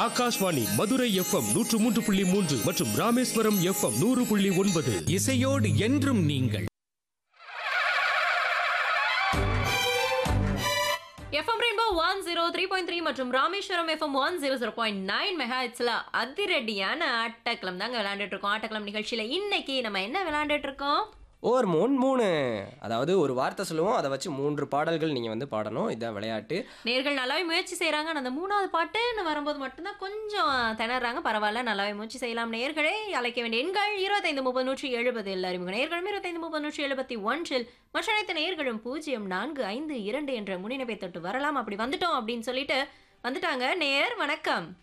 Akashvani Madurai FM நூற்று மூன்று புள்ளி மூன்று மற்றும் ராமேஸ்வரம் எஃப்எம் நூறு புள்ளி ஒன்பது இசையோடு என்றும் நீங்கள் FM Rainbow one zero three point three மற்றும் Rameswaram FM one zero zero point nine மெகாஹெட்ஸ்ல அதிரடியான ஆட்டக்களம் தாங்க விளையாண்டுட்டு இருக்கோம் ஆட்டக்களம் நிகழ்ச்சியில இன்னைக்கு நம்ம என்ன விளையாண்டுட்டு இருக்கோம் ஓர் மூணு மூணு அதாவது ஒரு வார்த்தை சொல்லுவோம் அதை வச்சு மூன்று பாடல்கள் நீங்கள் வந்து பாடணும் இதுதான் விளையாட்டு நேர்கள் நல்லாவே முயற்சி செய்றாங்க ஆனா அந்த மூணாவது பாட்டுன்னு வரும்போது மட்டும்தான் கொஞ்சம் திணறாங்க பரவாயில்ல நல்லாவே முயற்சி செய்யலாம் நேர்களே அழைக்க வேண்டிய எண்கள் இருபத்தைந்து முப்பது நூற்றி எழுபது அறிமுக நேர்களும் இருபத்தைந்து முப்பது நூற்றி எழுபத்தி ஒன்றில் மற்ற அனைத்து நேர்களும் பூஜ்ஜியம் நான்கு ஐந்து இரண்டு என்ற முன்னிணைப்பை தொட்டு வரலாம் அப்படி வந்துட்டோம் அப்படின்னு சொல்லிட்டு வந்துட்டாங்க நேர் வணக்கம்